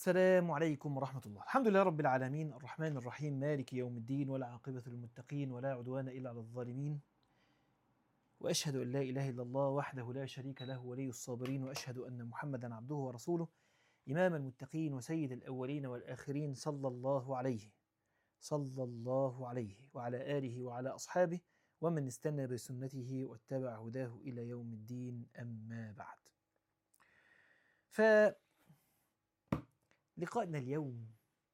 السلام عليكم ورحمة الله الحمد لله رب العالمين الرحمن الرحيم مالك يوم الدين ولا عاقبة للمتقين ولا عدوان إلا على الظالمين وأشهد أن لا إله إلا الله وحده لا شريك له ولي الصابرين وأشهد أن محمدا عبده ورسوله إمام المتقين وسيد الأولين والآخرين صلى الله عليه صلى الله عليه وعلى آله وعلى أصحابه ومن استنى بسنته واتبع هداه إلى يوم الدين أما بعد ف لقائنا اليوم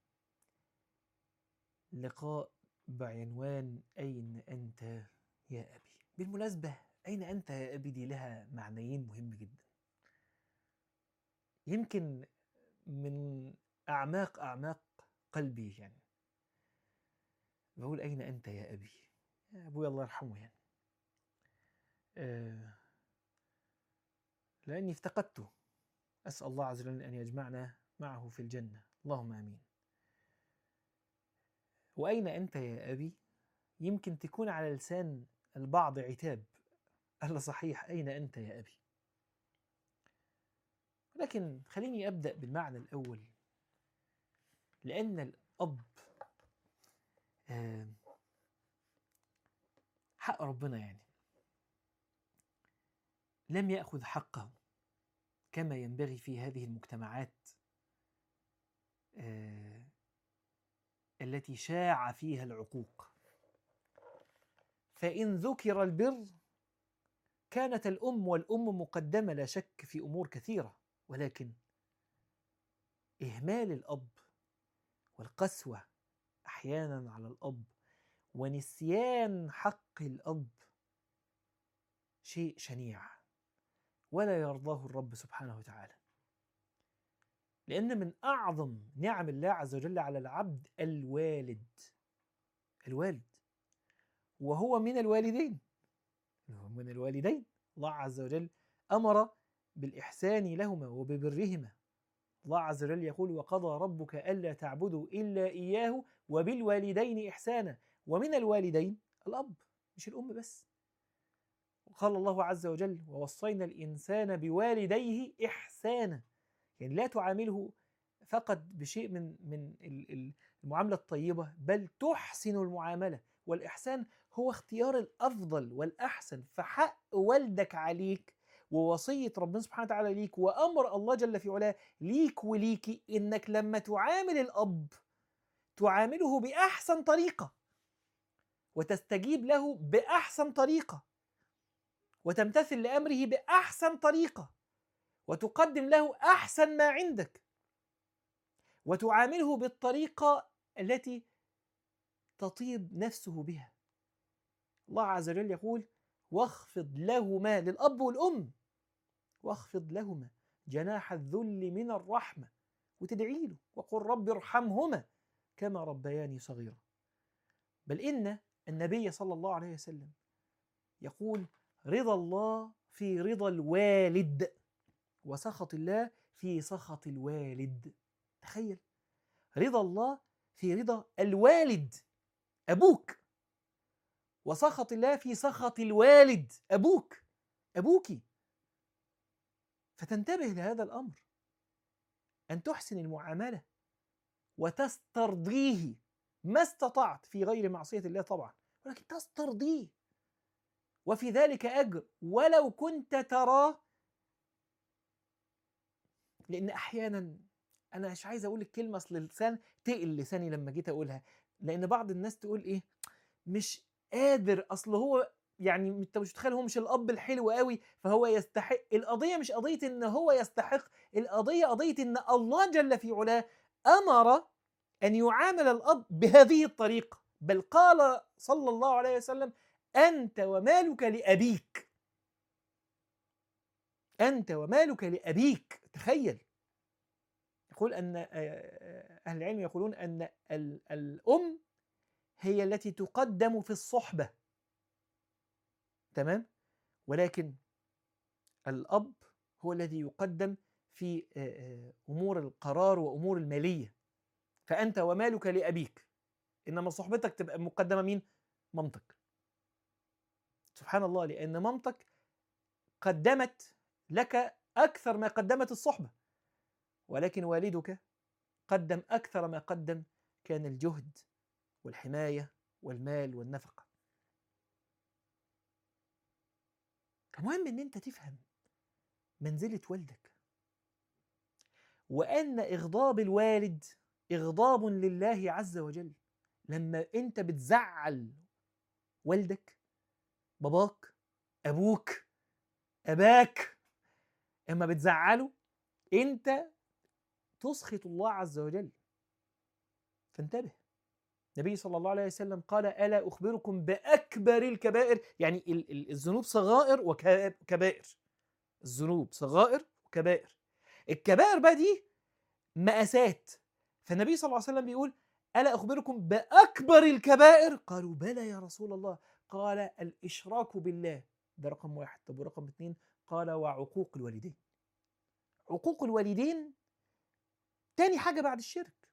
لقاء بعنوان أين أنت يا أبي بالمناسبة أين أنت يا أبي دي لها معنيين مهم جدا يمكن من أعماق أعماق قلبي يعني بقول أين أنت يا أبي يا أبوي الله يرحمه يعني آه لأني افتقدته أسأل الله عز وجل أن يجمعنا معه في الجنة اللهم آمين وأين أنت يا أبي يمكن تكون على لسان البعض عتاب قال صحيح أين أنت يا أبي لكن خليني أبدأ بالمعنى الأول لأن الأب آه حق ربنا يعني لم يأخذ حقه كما ينبغي في هذه المجتمعات آه التي شاع فيها العقوق فإن ذكر البر كانت الأم والأم مقدمة لا شك في أمور كثيرة ولكن إهمال الأب والقسوة أحيانا على الأب ونسيان حق الأب شيء شنيع ولا يرضاه الرب سبحانه وتعالى لأن من أعظم نعم الله عز وجل على العبد الوالد الوالد وهو من الوالدين هو من الوالدين الله عز وجل أمر بالإحسان لهما وببرهما الله عز وجل يقول وقضى ربك ألا تعبدوا إلا إياه وبالوالدين إحسانا ومن الوالدين الأب مش الأم بس قال الله عز وجل ووصينا الإنسان بوالديه إحسانا يعني لا تعامله فقط بشيء من من المعاملة الطيبة بل تحسن المعاملة والإحسان هو اختيار الأفضل والأحسن فحق والدك عليك ووصية ربنا سبحانه وتعالى ليك وأمر الله جل في علاه ليك وليكي إنك لما تعامل الأب تعامله بأحسن طريقة وتستجيب له بأحسن طريقة وتمتثل لأمره بأحسن طريقة وتقدم له أحسن ما عندك وتعامله بالطريقة التي تطيب نفسه بها الله عز وجل يقول واخفض لهما للأب والأم واخفض لهما جناح الذل من الرحمة وتدعي له وقل رب ارحمهما كما ربياني صغيرا بل إن النبي صلى الله عليه وسلم يقول رضا الله في رضا الوالد وسخط الله في سخط الوالد تخيل رضا الله في رضا الوالد أبوك وسخط الله في سخط الوالد أبوك أبوك فتنتبه لهذا الأمر أن تحسن المعاملة وتسترضيه ما استطعت في غير معصية الله طبعا ولكن تسترضيه وفي ذلك أجر ولو كنت تراه لأن أحيانا أنا مش عايز أقول الكلمة أصل اللسان تقل لساني لما جيت أقولها لأن بعض الناس تقول إيه مش قادر أصل هو يعني انت مش متخيل هو مش الاب الحلو قوي فهو يستحق القضيه مش قضيه ان هو يستحق القضيه قضيه ان الله جل في علاه امر ان يعامل الاب بهذه الطريقه بل قال صلى الله عليه وسلم انت ومالك لابيك انت ومالك لابيك تخيل يقول ان اهل العلم يقولون ان الام هي التي تقدم في الصحبه تمام ولكن الأب هو الذي يقدم في أمور القرار وأمور المالية فأنت ومالك لأبيك إنما صحبتك تبقى مقدمة مين؟ مامتك سبحان الله لأن مامتك قدمت لك أكثر ما قدمت الصحبة ولكن والدك قدم أكثر ما قدم كان الجهد والحماية والمال والنفقة فمهم ان انت تفهم منزلة والدك وأن إغضاب الوالد إغضاب لله عز وجل لما أنت بتزعل والدك باباك أبوك أباك اما بتزعله أنت تسخط الله عز وجل فانتبه النبي صلى الله عليه وسلم قال ألا أخبركم بأكبر الكبائر يعني ال- ال- الذنوب صغائر وكبائر الذنوب صغائر وكبائر الكبائر بقى دي مقاسات فالنبي صلى الله عليه وسلم بيقول ألا أخبركم بأكبر الكبائر قالوا بلى يا رسول الله قال الإشراك بالله ده رقم واحد طب ورقم اثنين قال وعقوق الوالدين عقوق الوالدين تاني حاجة بعد الشرك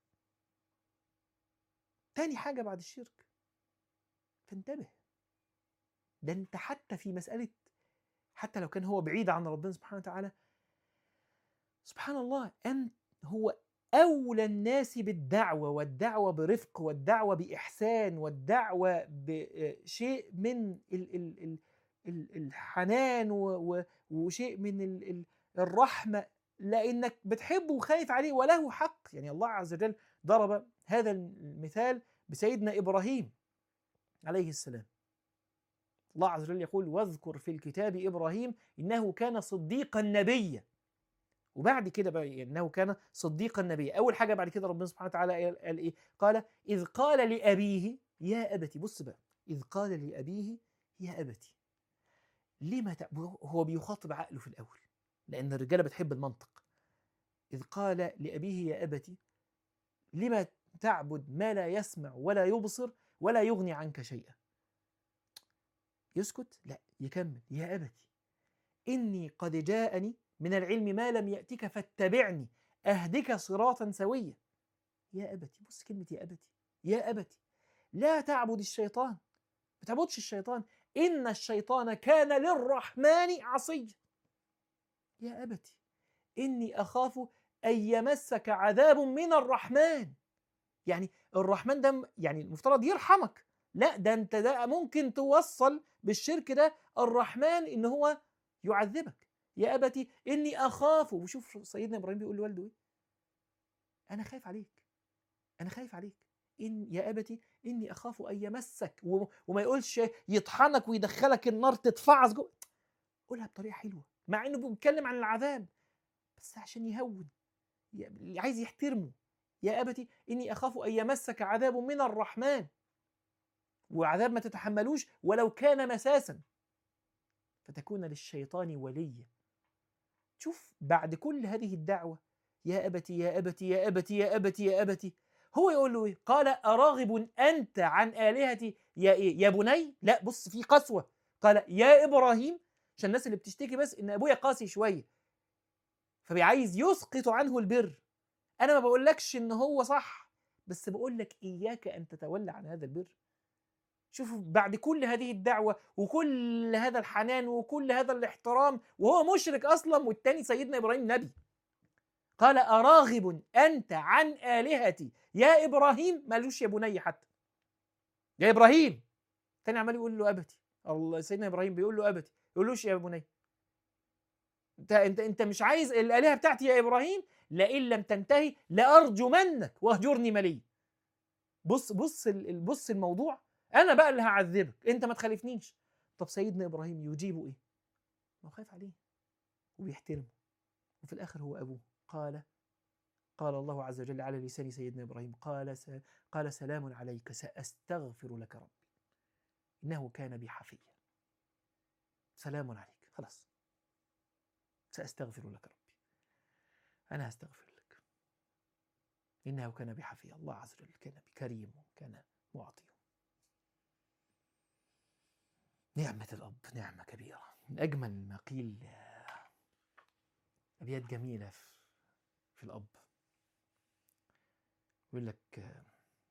تاني حاجة بعد الشرك فانتبه ده انت حتى في مسألة حتى لو كان هو بعيد عن ربنا سبحانه وتعالى سبحان الله أنت هو أولى الناس بالدعوة والدعوة برفق والدعوة بإحسان والدعوة بشيء من ال ال ال ال الحنان و- و- وشيء من ال ال الرحمة لأنك بتحبه وخايف عليه وله حق يعني الله عز وجل ضرب هذا المثال بسيدنا إبراهيم عليه السلام الله عز وجل يقول واذكر في الكتاب إبراهيم إنه كان صديقا نبيا وبعد كده بقى انه كان صديقا نبيا اول حاجه بعد كده ربنا سبحانه وتعالى قال, قال ايه قال اذ قال لابيه يا ابتي بص بقى اذ قال لابيه يا ابتي لما تع... هو بيخاطب عقله في الاول لان الرجاله بتحب المنطق اذ قال لابيه يا ابتي لما تعبد ما لا يسمع ولا يبصر ولا يغني عنك شيئا يسكت لا يكمل يا ابتي اني قد جاءني من العلم ما لم يأتك فاتبعني أهدك صراطا سويا يا أبتي بص كلمة يا أبتي يا أبتي لا تعبد الشيطان ما تعبدش الشيطان إن الشيطان كان للرحمن عصيا يا أبتي إني أخاف أن يمسك عذاب من الرحمن يعني الرحمن ده يعني المفترض يرحمك لا ده انت ده ممكن توصل بالشرك ده الرحمن ان هو يعذبك يا أبتي إني أخاف وشوف سيدنا إبراهيم بيقول لوالده إيه أنا خايف عليك أنا خايف عليك إن يا أبتي إني أخاف أن يمسك و- وما يقولش يطحنك ويدخلك النار تتفعص جوه قولها بطريقة حلوة مع إنه بيتكلم عن العذاب بس عشان يهون ي- اللي عايز يحترمه يا أبتي إني أخاف أن يمسك عذاب من الرحمن وعذاب ما تتحملوش ولو كان مساسا فتكون للشيطان وليا شوف بعد كل هذه الدعوة يا أبتي يا أبتي يا أبتي يا أبتي يا أبتي هو يقول له إيه؟ قال أراغب أنت عن آلهتي يا إيه؟ يا بني لا بص في قسوة قال يا إبراهيم عشان الناس اللي بتشتكي بس إن أبويا قاسي شوية فبيعايز يسقط عنه البر أنا ما بقولكش إن هو صح بس بقول لك إياك أن تتولى عن هذا البر شوفوا بعد كل هذه الدعوة وكل هذا الحنان وكل هذا الاحترام وهو مشرك أصلا والتاني سيدنا إبراهيم نبي قال أراغب أنت عن آلهتي يا إبراهيم مالوش يا بني حتى يا إبراهيم تاني عمال يقول له أبتي الله سيدنا إبراهيم بيقول له أبتي يقولوش يا بني انت انت انت مش عايز الالهه بتاعتي يا ابراهيم لئن لم تنتهي لارجمنك واهجرني مليا بص بص ال- ال- بص الموضوع انا بقى اللي هعذبك انت ما تخالفنيش طب سيدنا ابراهيم يجيبه ايه ما هو خايف عليه وبيحترمه وفي الاخر هو ابوه قال قال الله عز وجل على لسان سيدنا ابراهيم قال س... قال سلام عليك ساستغفر لك ربي انه كان بي حفيا سلام عليك خلاص ساستغفر لك ربي انا هستغفر لك انه كان بي حفيا الله عز وجل كان بكريم وكان معطي نعمة الأب نعمة كبيرة من أجمل ما قيل آه، أبيات جميلة في, في الأب يقول لك آه،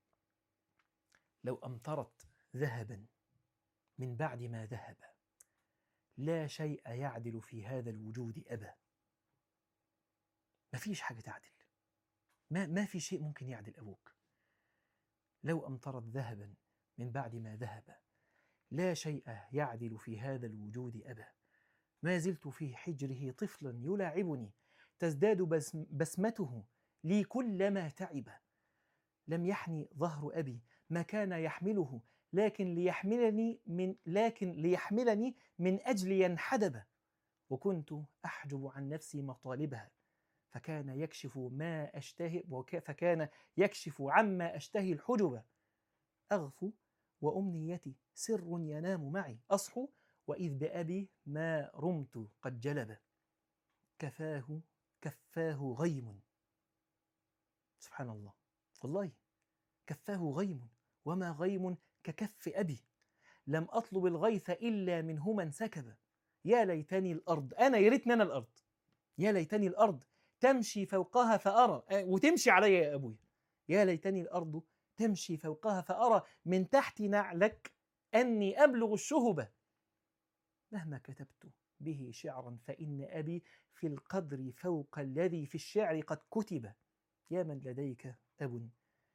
لو أمطرت ذهبا من بعد ما ذهب لا شيء يعدل في هذا الوجود أبا مفيش حاجة تعدل ما ما في شيء ممكن يعدل ابوك لو امطرت ذهبا من بعد ما ذهب لا شيء يعدل في هذا الوجود ابا ما زلت في حجره طفلا يلاعبني تزداد بسم بسمته لي كلما تعب لم يحني ظهر ابي ما كان يحمله لكن ليحملني من لكن ليحملني من اجل ينحدب وكنت احجب عن نفسي مطالبها فكان يكشف ما اشتهي وك- فكان يكشف عما اشتهي الحجب اغفو وامنيتي سر ينام معي اصحو واذ بابي ما رمت قد جلب كفاه كفاه غيم سبحان الله والله كفاه غيم وما غيم ككف ابي لم اطلب الغيث الا منه من سكب يا ليتني الارض انا يا ريتني انا الارض يا ليتني الارض تمشي فوقها فارى آه، وتمشي عليا يا ابويا يا ليتني الارض تمشي فوقها فارى من تحت نعلك اني ابلغ الشهب مهما كتبت به شعرا فان ابي في القدر فوق الذي في الشعر قد كتب يا من لديك اب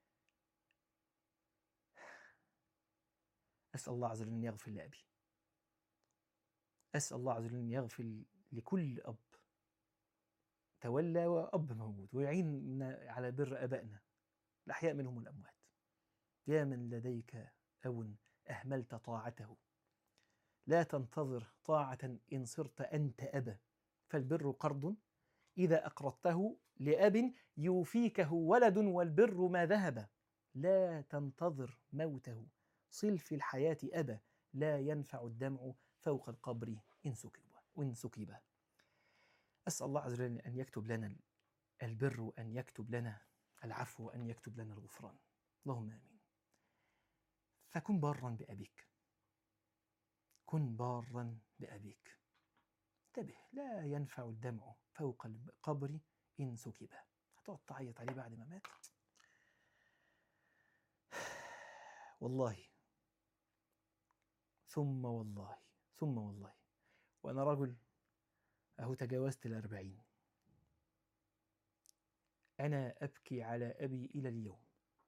اسال الله عز وجل ان يغفر لابي اسال الله عز وجل ان يغفر لكل اب تولى واب موجود ويعيننا على بر ابائنا الاحياء منهم والاموات يا من لديك اب اهملت طاعته لا تنتظر طاعه ان صرت انت ابا فالبر قرض اذا اقرضته لاب يوفيكه ولد والبر ما ذهب لا تنتظر موته صل في الحياه ابا لا ينفع الدمع فوق القبر ان سكب وان سكب أسأل الله عز وجل أن يكتب لنا البر وأن يكتب لنا العفو وأن يكتب لنا الغفران اللهم آمين فكن بارا بأبيك كن بارا بأبيك انتبه لا ينفع الدمع فوق القبر إن سكب هتقعد تعيط عليه بعد ما مات والله ثم والله ثم والله وأنا رجل أهو تجاوزت الأربعين أنا أبكي على أبي إلى اليوم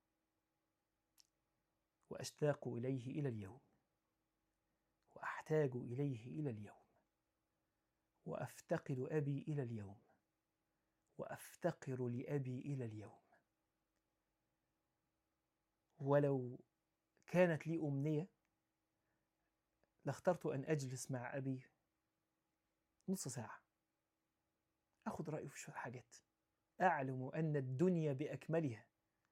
وأشتاق إليه إلى اليوم وأحتاج إليه إلى اليوم وأفتقد أبي إلى اليوم وأفتقر لأبي إلى اليوم ولو كانت لي أمنية لاخترت أن أجلس مع أبي نص ساعة أخذ رأيه في شوية حاجات أعلم أن الدنيا بأكملها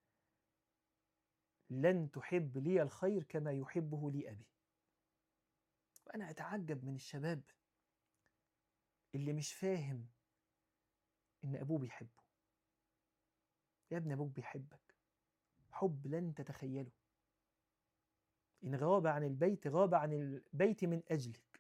لن تحب لي الخير كما يحبه لي أبي وأنا أتعجب من الشباب اللي مش فاهم إن أبوه بيحبه يا ابن أبوك بيحبك حب لن تتخيله إن غاب عن البيت غاب عن البيت من أجلك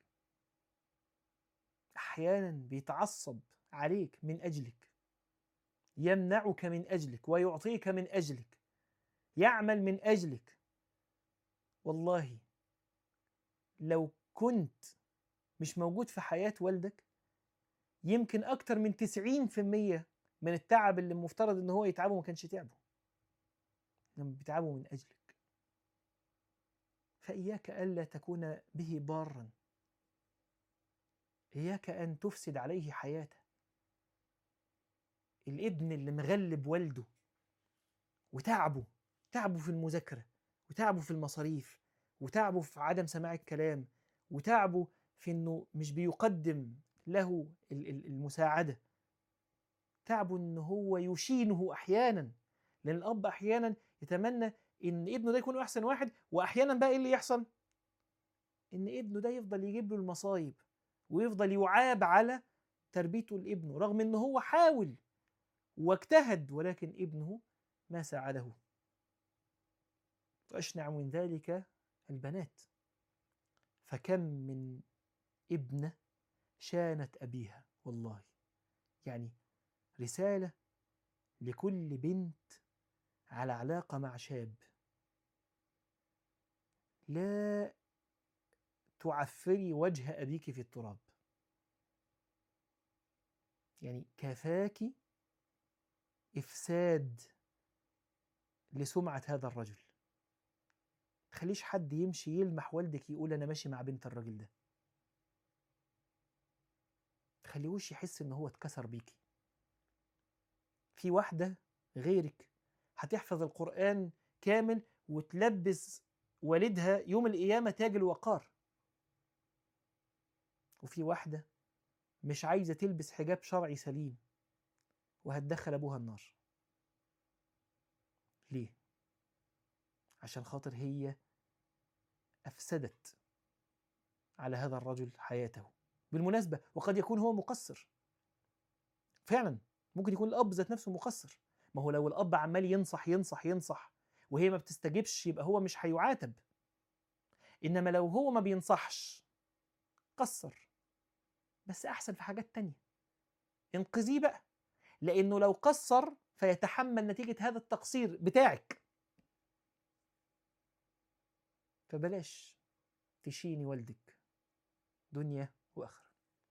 احيانا بيتعصب عليك من اجلك يمنعك من اجلك ويعطيك من اجلك يعمل من اجلك والله لو كنت مش موجود في حياة والدك يمكن أكتر من 90% من التعب اللي المفترض إن هو يتعبه ما كانش تعبه لما بيتعبه من أجلك فإياك ألا تكون به بارا إياك أن تفسد عليه حياته الابن اللي مغلب والده وتعبه تعبه في المذاكرة وتعبه في المصاريف وتعبه في عدم سماع الكلام وتعبه في انه مش بيقدم له ال- ال- المساعدة تعبه ان هو يشينه احيانا لان الاب احيانا يتمنى ان ابنه ده يكون احسن واحد واحيانا بقى ايه اللي يحصل ان ابنه ده يفضل يجيب له المصايب ويفضل يعاب على تربيته لابنه رغم ان هو حاول واجتهد ولكن ابنه ما ساعده واشنع من ذلك البنات فكم من ابنه شانت ابيها والله يعني رساله لكل بنت على علاقه مع شاب لا تعفري وجه ابيك في التراب يعني كفاك إفساد لسمعة هذا الرجل تخليش حد يمشي يلمح والدك يقول أنا ماشي مع بنت الراجل ده تخليهوش يحس إن هو اتكسر بيكي في واحدة غيرك هتحفظ القرآن كامل وتلبس والدها يوم القيامة تاج الوقار وفي واحدة مش عايزة تلبس حجاب شرعي سليم وهتدخل أبوها النار ليه؟ عشان خاطر هي أفسدت على هذا الرجل حياته بالمناسبة وقد يكون هو مقصر فعلا ممكن يكون الأب ذات نفسه مقصر ما هو لو الأب عمال ينصح ينصح ينصح وهي ما بتستجبش يبقى هو مش هيعاتب إنما لو هو ما بينصحش قصر بس أحسن في حاجات تانية انقذيه بقى لأنه لو قصر فيتحمل نتيجة هذا التقصير بتاعك فبلاش تشيني والدك دنيا وآخرة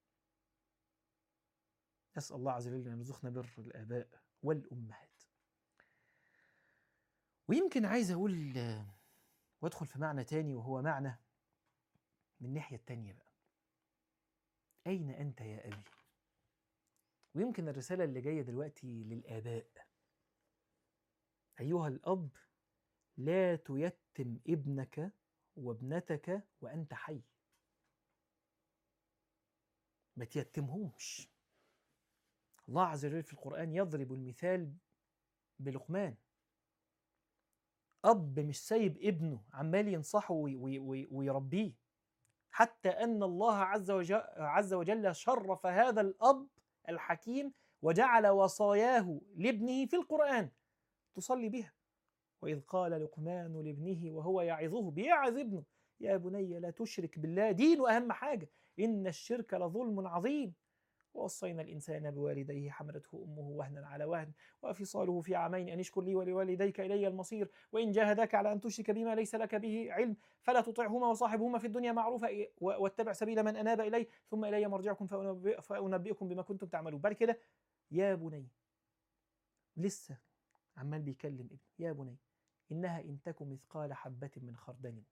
نسأل الله عز وجل أن يرزقنا بر الآباء والأمهات ويمكن عايز أقول وأدخل في معنى تاني وهو معنى من الناحية التانية بقى أين أنت يا أبي؟ ويمكن الرسالة اللي جاية دلوقتي للآباء أيها الأب لا تيتم ابنك وابنتك وأنت حي ما تيتمهمش الله عز وجل في القرآن يضرب المثال بلقمان أب مش سايب ابنه عمال ينصحه وي- وي- وي- ويربيه حتى أن الله عز وجل, عز وجل شرف هذا الأب الحكيم وجعل وصاياه لابنه في القرآن تصلي بها وإذ قال لقمان لابنه وهو يعظه بيعظ ابنه يا بني لا تشرك بالله دين أهم حاجة إن الشرك لظلم عظيم ووصينا الإنسان بوالديه حملته أمه وهنا على وهن وفصاله في عامين أن اشكر لي ولوالديك إلي المصير وإن جاهداك على أن تشرك بما ليس لك به علم فلا تطعهما وصاحبهما في الدنيا معروفا و- واتبع سبيل من أناب إلي ثم إلي مرجعكم فأنبئ- فأنبئكم بما كنتم تعملون بعد كده يا بني لسه عمال بيكلم ابنه يا بني إنها إن تك مثقال حبة من خردل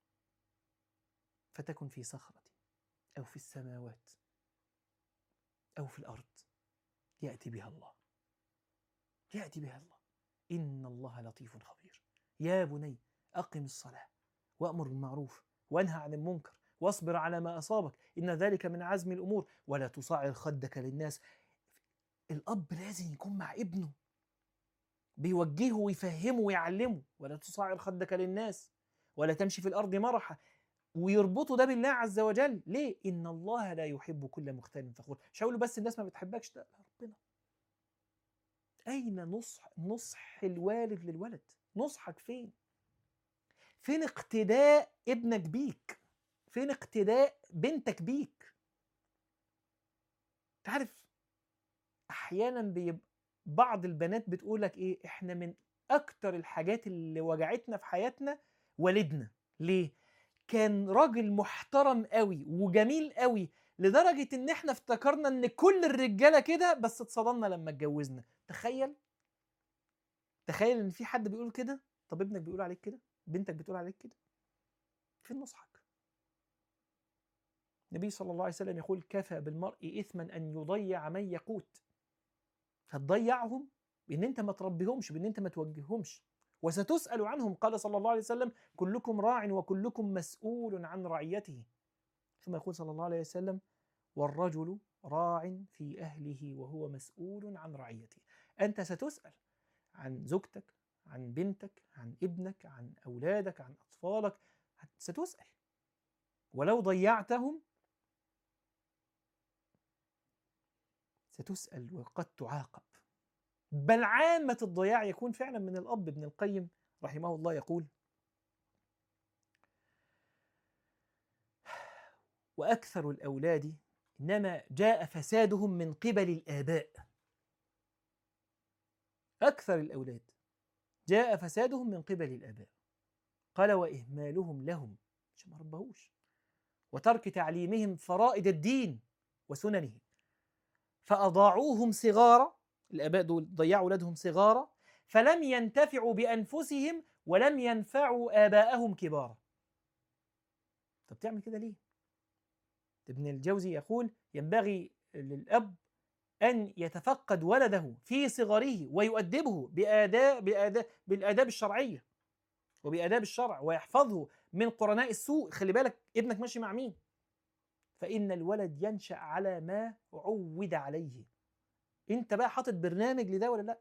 فتكن في صخرة أو في السماوات أو في الأرض يأتي بها الله يأتي بها الله إن الله لطيف خبير يا بني أقم الصلاة وأمر بالمعروف وانهى عن المنكر واصبر على ما أصابك إن ذلك من عزم الأمور ولا تصعر خدك للناس الأب لازم يكون مع ابنه بيوجهه ويفهمه ويعلمه ولا تصعر خدك للناس ولا تمشي في الأرض مرحا ويربطوا ده بالله عز وجل ليه ان الله لا يحب كل مختال فخور مش هقول له بس الناس ما بتحبكش لا لا ربنا اين نصح نصح الوالد للولد نصحك فين فين اقتداء ابنك بيك فين اقتداء بنتك بيك تعرف احيانا بيبقى بعض البنات بتقول لك ايه احنا من اكتر الحاجات اللي وجعتنا في حياتنا والدنا ليه كان راجل محترم قوي وجميل قوي لدرجة ان احنا افتكرنا ان كل الرجالة كده بس اتصدمنا لما اتجوزنا تخيل تخيل ان في حد بيقول كده طب ابنك بيقول عليك كده بنتك بتقول عليك كده فين نصحك النبي صلى الله عليه وسلم يقول كفى بالمرء اثما ان يضيع من يقوت هتضيعهم بان انت ما تربيهمش بان انت ما توجههمش وستسأل عنهم قال صلى الله عليه وسلم كلكم راع وكلكم مسؤول عن رعيته ثم يقول صلى الله عليه وسلم والرجل راع في أهله وهو مسؤول عن رعيته أنت ستسأل عن زوجتك عن بنتك عن ابنك عن أولادك عن أطفالك ستسأل ولو ضيعتهم ستسأل وقد تعاقب بل عامة الضياع يكون فعلا من الأب ابن القيم رحمه الله يقول وأكثر الأولاد إنما جاء فسادهم من قبل الآباء أكثر الأولاد جاء فسادهم من قبل الآباء قال وإهمالهم لهم عشان ما ربهوش وترك تعليمهم فرائد الدين وسننه فأضاعوهم صغارا الاباء دول ضيعوا اولادهم صغارا فلم ينتفعوا بانفسهم ولم ينفعوا اباءهم كبارا طب تعمل كده ليه ابن الجوزي يقول ينبغي للاب ان يتفقد ولده في صغره ويؤدبه بآداب بآداب بالآداب الشرعيه وبآداب الشرع ويحفظه من قرناء السوء خلي بالك ابنك ماشي مع مين فإن الولد ينشأ على ما عود عليه انت بقى حاطط برنامج لده ولا لا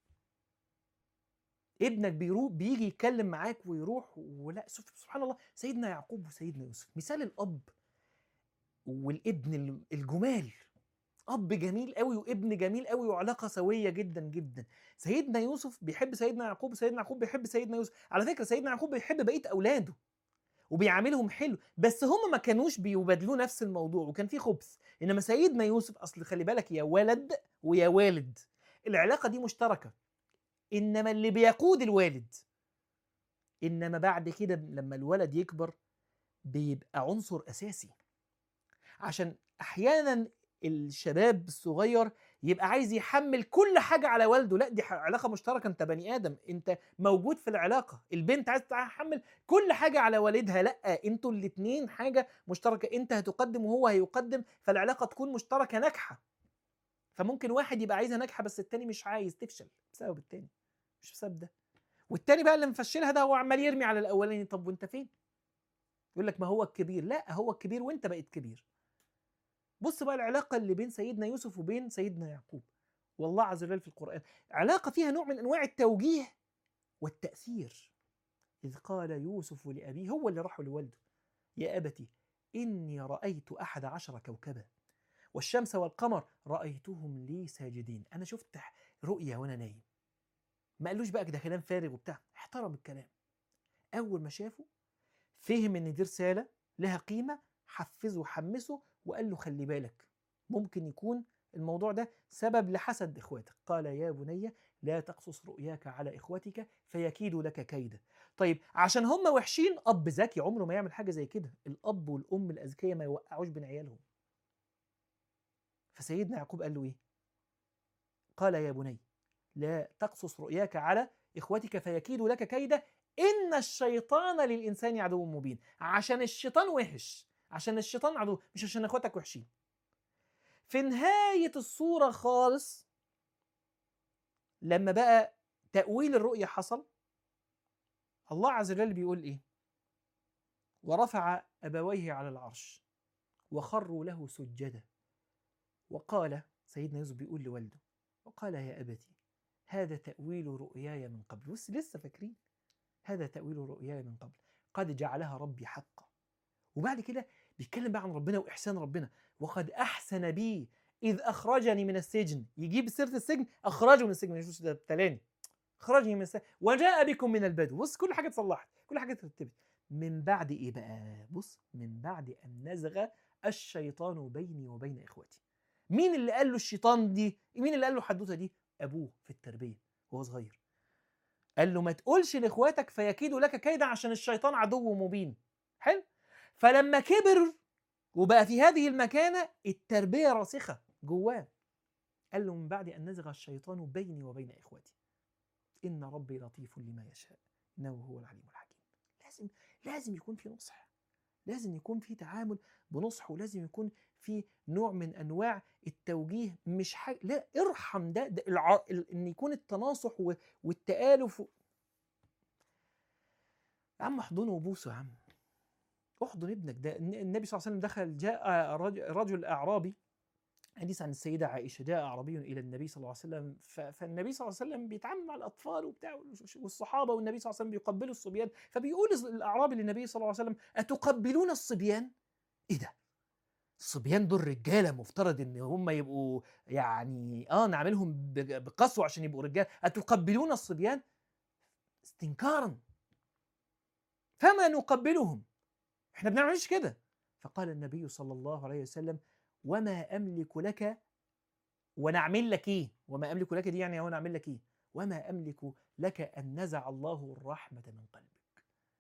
ابنك بيروح بيجي يتكلم معاك ويروح ولا سبحان الله سيدنا يعقوب وسيدنا يوسف مثال الاب والابن الجمال اب جميل قوي وابن جميل قوي وعلاقه سويه جدا جدا سيدنا يوسف بيحب سيدنا يعقوب وسيدنا يعقوب بيحب سيدنا يوسف على فكره سيدنا يعقوب بيحب بقيه اولاده وبيعاملهم حلو بس هم ما كانوش بيبادلوا نفس الموضوع وكان في خبث انما سيدنا يوسف اصل خلي بالك يا ولد ويا والد العلاقه دي مشتركه انما اللي بيقود الوالد انما بعد كده لما الولد يكبر بيبقى عنصر اساسي عشان احيانا الشباب الصغير يبقى عايز يحمل كل حاجه على والده لا دي علاقه مشتركه انت بني ادم انت موجود في العلاقه البنت عايز تحمل كل حاجه على والدها لا انتوا الاثنين حاجه مشتركه انت هتقدم وهو هيقدم فالعلاقه تكون مشتركه ناجحه فممكن واحد يبقى عايزها ناجحه بس التاني مش عايز تفشل بسبب التاني مش بسبب ده والتاني بقى اللي مفشلها ده هو عمال يرمي على الاولاني طب وانت فين يقول لك ما هو الكبير لا هو الكبير وانت بقيت كبير بص بقى العلاقة اللي بين سيدنا يوسف وبين سيدنا يعقوب والله عز وجل في القرآن علاقة فيها نوع من أنواع التوجيه والتأثير إذ قال يوسف لأبيه هو اللي راحوا لوالده يا أبتي إني رأيت أحد عشر كوكبا والشمس والقمر رأيتهم لي ساجدين أنا شفت رؤية وأنا نايم ما قالوش بقى ده كلام فارغ وبتاع احترم الكلام أول ما شافه فهم إن دي رسالة لها قيمة حفزه وحمسه وقال له خلي بالك ممكن يكون الموضوع ده سبب لحسد اخواتك قال يا بني لا تقصص رؤياك على اخوتك فيكيدوا لك كيدا طيب عشان هم وحشين اب ذكي عمره ما يعمل حاجه زي كده الاب والام الاذكياء ما يوقعوش بين عيالهم فسيدنا يعقوب قال له ايه قال يا بني لا تقصص رؤياك على اخوتك فيكيدوا لك كيدا ان الشيطان للانسان عدو مبين عشان الشيطان وحش عشان الشيطان عدو مش عشان اخواتك وحشين في نهاية الصورة خالص لما بقى تأويل الرؤية حصل الله عز وجل بيقول ايه ورفع أبويه على العرش وخروا له سجدا وقال سيدنا يوسف بيقول لوالده وقال يا أبتي هذا تأويل رؤياي من قبل بص لسه فاكرين هذا تأويل رؤياي من قبل قد جعلها ربي حقا وبعد كده بيتكلم بقى عن ربنا واحسان ربنا وقد احسن بي اذ اخرجني من السجن يجيب سيره السجن اخرجه من السجن مش ده ابتلاني اخرجني من السجن وجاء بكم من البدو بص كل حاجه اتصلحت كل حاجه اترتبت من بعد ايه بقى بص من بعد ان نزغ الشيطان بيني وبين اخوتي مين اللي قال له الشيطان دي مين اللي قال له الحدوته دي ابوه في التربيه وهو صغير قال له ما تقولش لاخواتك فيكيدوا لك كيدا عشان الشيطان عدو مبين حلو فلما كبر وبقى في هذه المكانة التربية راسخة جواه قال له من بعد أن نزغ الشيطان بيني وبين إخوتي إن ربي لطيف لما يشاء إنه هو العليم الحكيم لازم لازم يكون في نصح لازم يكون في تعامل بنصح ولازم يكون في نوع من انواع التوجيه مش حاجه لا ارحم ده, ده الع... ان يكون التناصح والتالف و... يا عم احضنه وبوسه يا عم احضن ابنك ده النبي صلى الله عليه وسلم دخل جاء رجل اعرابي حديث عن السيدة عائشة جاء أعرابي إلى النبي صلى الله عليه وسلم فالنبي صلى الله عليه وسلم بيتعامل مع الأطفال وبتاع والصحابة والنبي صلى الله عليه وسلم بيقبلوا الصبيان فبيقول الأعرابي للنبي صلى الله عليه وسلم أتقبلون الصبيان؟ إيه ده؟ الصبيان دول رجاله مفترض ان هم يبقوا يعني اه نعملهم بقسوه عشان يبقوا رجال اتقبلون الصبيان استنكارا فما نقبلهم احنا بنعملش كده فقال النبي صلى الله عليه وسلم وما املك لك ونعمل لك ايه وما املك لك دي يعني وانا اعمل لك ايه وما املك لك ان نزع الله الرحمه من قلبك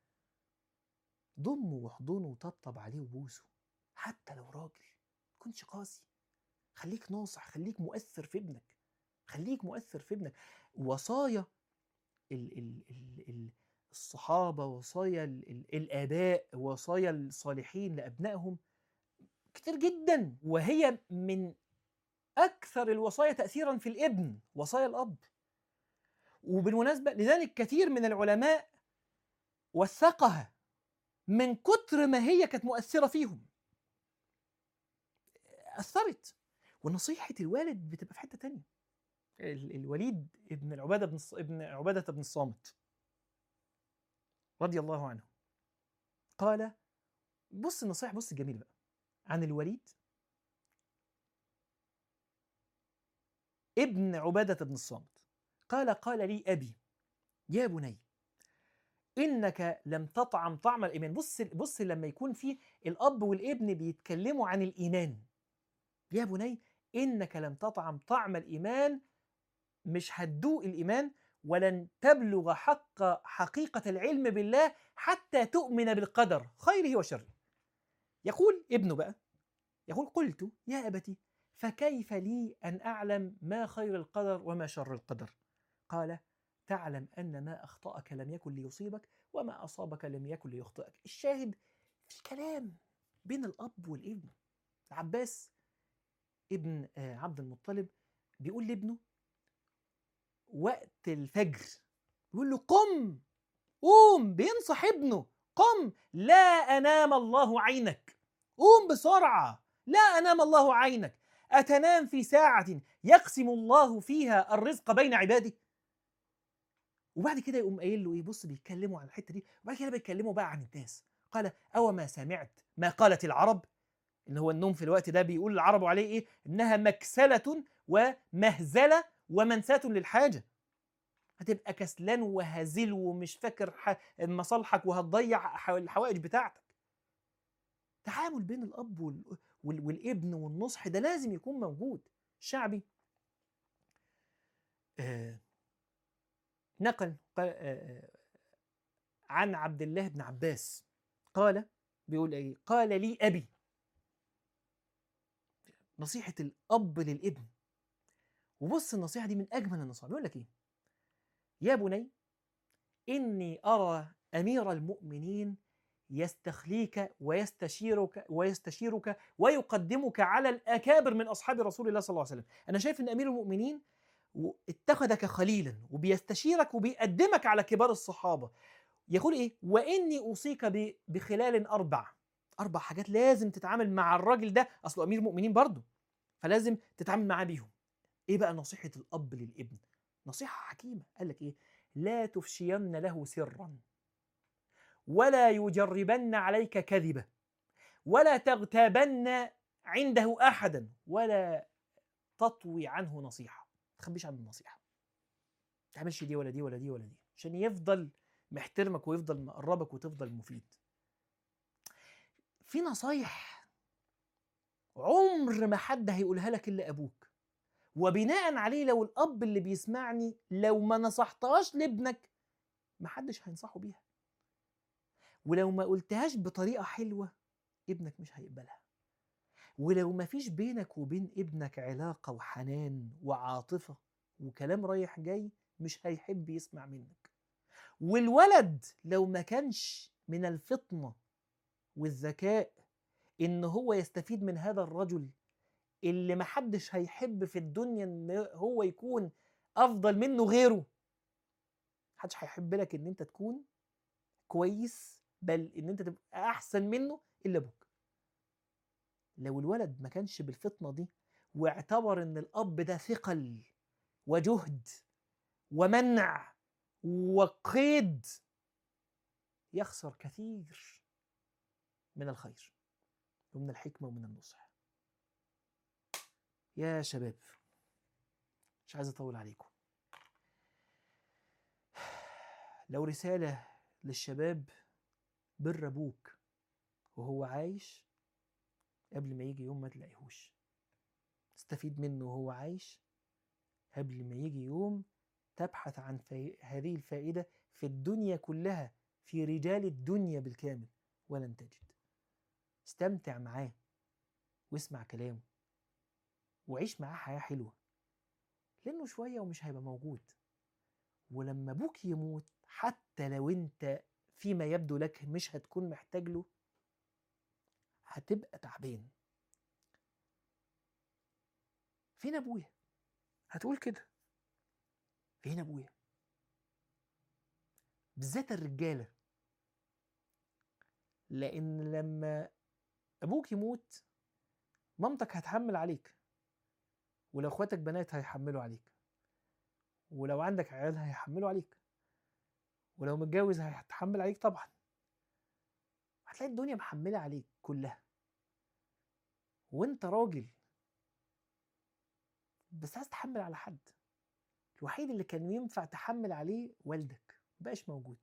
ضمه واحضنه وطبطب عليه وبوسه حتى لو راجل ما تكونش قاسي خليك ناصح خليك مؤثر في ابنك خليك مؤثر في ابنك وصايا ال ال ال ال الصحابة وصايا ال ال الآباء وصايا الصالحين لأبنائهم كتير جدا وهي من أكثر الوصايا تأثيرا في الابن وصايا الأب وبالمناسبة لذلك كثير من العلماء وثقها من كتر ما هي كانت مؤثرة فيهم أثرت ونصيحة الوالد بتبقى في حتة تانية ال- الوليد ابن العبادة بن الص- ابن عبادة بن الصامت رضي الله عنه قال بص النصيحة بص الجميل بقى عن الوليد ابن عبادة بن الصامت قال قال لي أبي يا بني إنك لم تطعم طعم الإيمان بص بص لما يكون في الأب والابن بيتكلموا عن الإيمان يا بني إنك لم تطعم طعم الإيمان مش هتدوق الإيمان ولن تبلغ حق حقيقة العلم بالله حتى تؤمن بالقدر خيره وشره يقول ابنه بقى يقول قلت يا أبتي فكيف لي أن أعلم ما خير القدر وما شر القدر قال تعلم أن ما أخطأك لم يكن ليصيبك وما أصابك لم يكن ليخطئك الشاهد في كلام بين الأب والابن عباس ابن آه، عبد المطلب بيقول لابنه وقت الفجر بيقول له قم قوم بينصح ابنه قم لا أنام الله عينك قوم بسرعة لا أنام الله عينك أتنام في ساعة يقسم الله فيها الرزق بين عباده وبعد كده يقوم قايل له ايه بص بيتكلموا عن الحته دي وبعد كده بيتكلموا بقى عن الناس قال او ما سمعت ما قالت العرب اللي هو النوم في الوقت ده بيقول العرب عليه ايه انها مكسله ومهزله ومنساه للحاجه هتبقى كسلان وهزيل ومش فاكر ح- مصالحك وهتضيع ح- الحوائج بتاعتك تعامل بين الاب وال... وال... والابن والنصح ده لازم يكون موجود شعبي آه نقل قال آه آه، عن عبد الله بن عباس قال بيقول ايه قال لي ابي نصيحة الأب للابن وبص النصيحة دي من أجمل النصائح بيقول لك إيه يا بني إني أرى أمير المؤمنين يستخليك ويستشيرك ويستشيرك ويقدمك على الأكابر من أصحاب رسول الله صلى الله عليه وسلم أنا شايف إن أمير المؤمنين و- اتخذك خليلا وبيستشيرك وبيقدمك على كبار الصحابة يقول إيه وإني أوصيك ب- بخلال أربع أربع حاجات لازم تتعامل مع الراجل ده أصله أمير مؤمنين برضه فلازم تتعامل معاه بيهم إيه بقى نصيحة الأب للابن نصيحة حكيمة قال لك إيه لا تفشين له سرا ولا يجربن عليك كذبة ولا تغتابن عنده أحدا ولا تطوي عنه نصيحة ما تخبيش عنه النصيحة ما تعملش دي ولا دي ولا دي ولا دي عشان يفضل محترمك ويفضل مقربك وتفضل مفيد في نصايح عمر ما حد هيقولها لك الا ابوك وبناء عليه لو الاب اللي بيسمعني لو ما نصحتهاش لابنك ما حدش هينصحه بيها ولو ما قلتهاش بطريقه حلوه ابنك مش هيقبلها ولو ما فيش بينك وبين ابنك علاقه وحنان وعاطفه وكلام رايح جاي مش هيحب يسمع منك والولد لو ما كانش من الفطنه والذكاء ان هو يستفيد من هذا الرجل اللي محدش هيحب في الدنيا ان هو يكون افضل منه غيره محدش هيحب لك ان انت تكون كويس بل ان انت تبقى احسن منه الا ابوك لو الولد ما كانش بالفطنه دي واعتبر ان الاب ده ثقل وجهد ومنع وقيد يخسر كثير من الخير ومن الحكمة ومن النصح يا شباب مش عايز أطول عليكم لو رسالة للشباب بر أبوك وهو عايش قبل ما يجي يوم ما تلاقيهوش تستفيد منه وهو عايش قبل ما يجي يوم تبحث عن في... هذه الفائدة في الدنيا كلها في رجال الدنيا بالكامل ولن تجد استمتع معاه واسمع كلامه وعيش معاه حياة حلوة لانه شويه ومش هيبقى موجود ولما ابوك يموت حتى لو انت فيما يبدو لك مش هتكون محتاج له هتبقى تعبان فين ابويا هتقول كده فين ابويا بالذات الرجاله لان لما ابوك يموت مامتك هتحمل عليك ولو اخواتك بنات هيحملوا عليك ولو عندك عيال هيحملوا عليك ولو متجوز هيتحمل عليك طبعا هتلاقي الدنيا محمله عليك كلها وانت راجل بس عايز تحمل على حد الوحيد اللي كان ينفع تحمل عليه والدك مبقاش موجود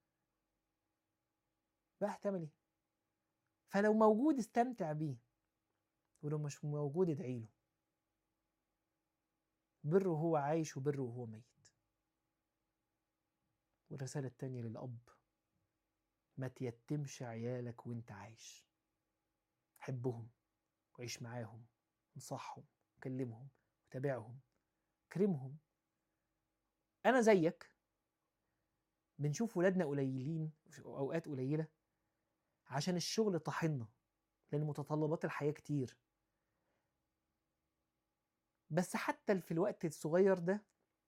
بقى هتعمل ايه فلو موجود استمتع بيه ولو مش موجود ادعي له بره وهو عايش وبره وهو ميت والرسالة التانية للأب ما تيتمش عيالك وانت عايش حبهم وعيش معاهم انصحهم كلمهم وتابعهم كرمهم أنا زيك بنشوف ولادنا قليلين في أوقات قليلة عشان الشغل طاحنا لأن متطلبات الحياة كتير بس حتى في الوقت الصغير ده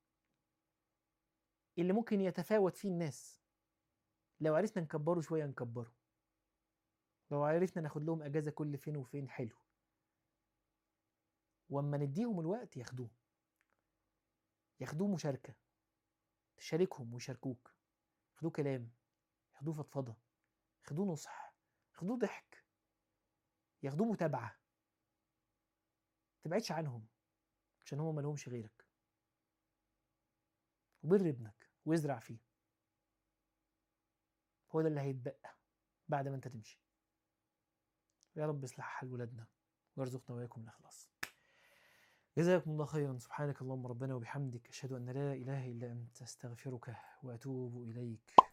اللي ممكن يتفاوت فيه الناس لو عرفنا نكبره شوية نكبره لو عرفنا ناخد لهم أجازة كل فين وفين حلو واما نديهم الوقت ياخدوه ياخدوه مشاركة تشاركهم ويشاركوك ياخدوه كلام ياخدوه فضفضة ياخدوه نصح ياخدوه ضحك ياخدوه متابعة تبعدش عنهم عشان هما مالهمش غيرك وبر ابنك وازرع فيه هو ده اللي هيتبقى بعد ما انت تمشي يا رب اصلح حال ولادنا وارزقنا وإياكم الإخلاص جزاكم الله خيرا سبحانك اللهم ربنا وبحمدك أشهد أن لا إله إلا أنت أستغفرك وأتوب إليك